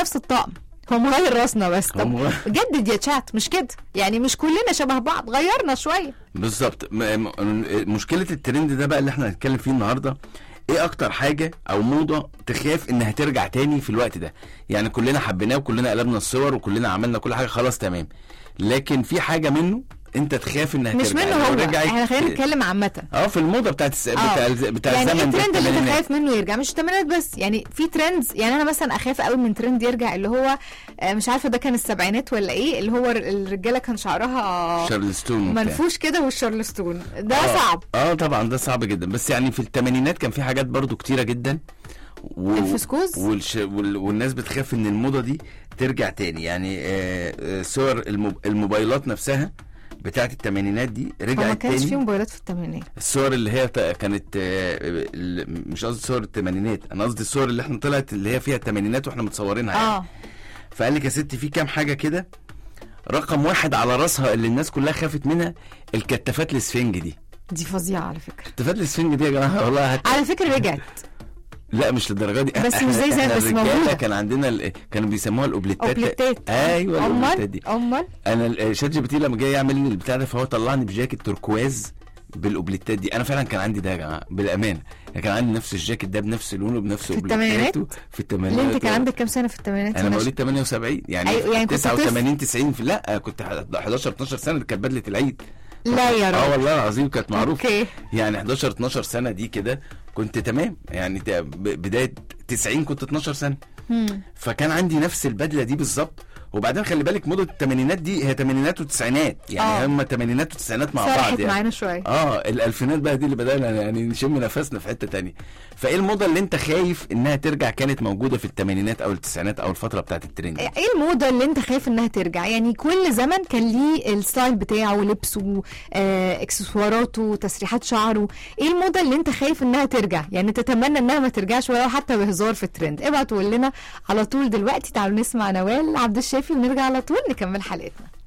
نفس الطقم هو مغير راسنا بس هو طب مغير. جدد يا تشات مش كده يعني مش كلنا شبه بعض غيرنا شويه بالظبط م- م- مشكله الترند ده بقى اللي احنا هنتكلم فيه النهارده ايه اكتر حاجه او موضه تخاف انها ترجع تاني في الوقت ده يعني كلنا حبيناه وكلنا قلبنا الصور وكلنا عملنا كل حاجه خلاص تمام لكن في حاجه منه انت تخاف انها مش ترجع منه لو هو رجعت- احنا خلينا نتكلم عامه اه في الموضه بتاعت الس... آه. بتاع بتاع يعني ايه الزمن ده الترند اللي انت الثمانينات. خايف منه يرجع مش الثمانينات بس يعني في ترندز يعني انا مثلا اخاف قوي من ترند يرجع اللي هو آه، مش عارفه ده كان السبعينات ولا ايه اللي هو الرجاله كان شعرها شارلستون وبتاع. منفوش كده والشارلستون ده آه. صعب اه طبعا ده صعب جدا بس يعني في الثمانينات كان في حاجات برضو كتيره جدا و... الفسكوز؟ والش... وال... والناس بتخاف ان الموضه دي ترجع تاني يعني آه آه صور الموب... الموبايلات نفسها بتاعت الثمانينات دي هو ما رجعت كانش فيه تاني موبايلات في الثمانينات الصور اللي هي ت- كانت آه ال- مش قصدي صور الثمانينات انا قصدي الصور اللي احنا طلعت اللي هي فيها الثمانينات واحنا متصورينها يعني اه فقال لك يا ستي في كام حاجه كده رقم واحد على راسها اللي الناس كلها خافت منها الكتافات الاسفنج دي دي فظيعه على فكره كتافات الاسفنج دي يا جماعه والله هت... على فكره رجعت لا مش للدرجه دي بس إحنا- مش زي زمان، إحنا بس الرجالة موجودة. كان عندنا ال... كانوا بيسموها الاوبليتات اوبليتات ايوه الاوبليتات امال دي امال انا ال- شات جي بي تي لما جاي يعمل لي البتاع ده فهو طلعني بجاكيت تركواز بالاوبليتات دي انا فعلا كان عندي ده يا جماعه بالامانه يعني كان عندي نفس الجاكيت ده بنفس لونه بنفس في الثمانينات؟ أوبليتاته في ليه الثمانينات انت كان عندك كام سنه في الثمانينات انا وأنا مواليد 78 يعني, أيوة، يعني كنت 89 90 في لا كنت 11 12 سنه دي كانت بدله العيد لا يا اه راجل والله العظيم كانت معروفه اوكي يعني 11 12 سنه دي كده كنت تمام يعني ده ب- بدايه 90 كنت 12 سنه مم. فكان عندي نفس البدله دي بالظبط وبعدين خلي بالك موضه الثمانينات دي هي ثمانينات وتسعينات يعني آه. هم ثمانينات وتسعينات مع بعض فرحت يعني معانا شويه اه الالفينات بقى دي اللي بدانا يعني نشم نفسنا في حته تانية فايه الموضه اللي انت خايف انها ترجع كانت موجوده في الثمانينات او التسعينات او الفتره بتاعت الترند ايه الموضه اللي انت خايف انها ترجع يعني كل زمن كان ليه الستايل بتاعه لبسه آه، اكسسواراته تسريحات شعره ايه الموضه اللي انت خايف انها ترجع يعني تتمنى انها ما ترجعش ولو حتى بهزار في الترند ابعت وقول لنا على طول دلوقتي تعالوا نسمع نوال عبد الشافي ونرجع على طول نكمل حلقتنا